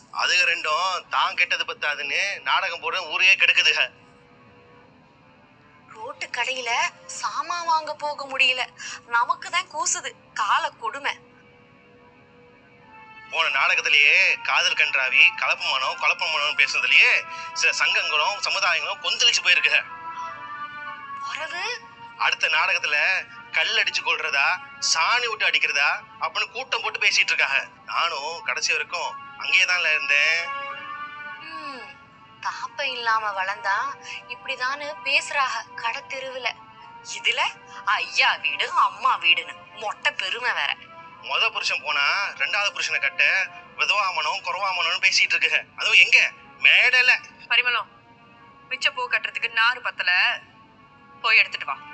அதுக ரெண்டும் தான் கெட்டது பத்தாதுன்னு நாடகம் போடுற ஊரையே கெடுக்குதுக ரோட்டு கடையில சாமான் வாங்க போக முடியல நமக்கு தான் கூசுது கால கொடுமை போன நாடகத்திலேயே காதல் கன்றாவி கலப்பு மனம் குழப்ப மனம் பேசுனதுலயே சில சங்கங்களும் சமுதாயங்களும் கொந்தளிச்சு போயிருக்குக பிறகு அடுத்த நாடகத்துல கல் அடிச்சு கொள்றதா சாணி விட்டு அடிக்கிறதா அப்படின்னு கூட்டம் போட்டு பேசிட்டு இருக்காங்க நானும் கடைசி வரைக்கும் அங்கேயே தான் இருந்தேன் ம், தாப்ப இல்லாம வளர்ந்தா இப்படிதான்னு பேசுறாக கடை தெருவுல இதுல ஐயா வீடு அம்மா வீடுன்னு மொட்டை பெருமை வேற முத புருஷன் போனா ரெண்டாவது புருஷனை கட்ட விதவாமனம் குறவாமனம்னு பேசிட்டு இருக்குக அதுவும் எங்க மேடல பரிமளம் மிச்ச பூ கட்டுறதுக்கு நாறு பத்தல போய் எடுத்துட்டு வா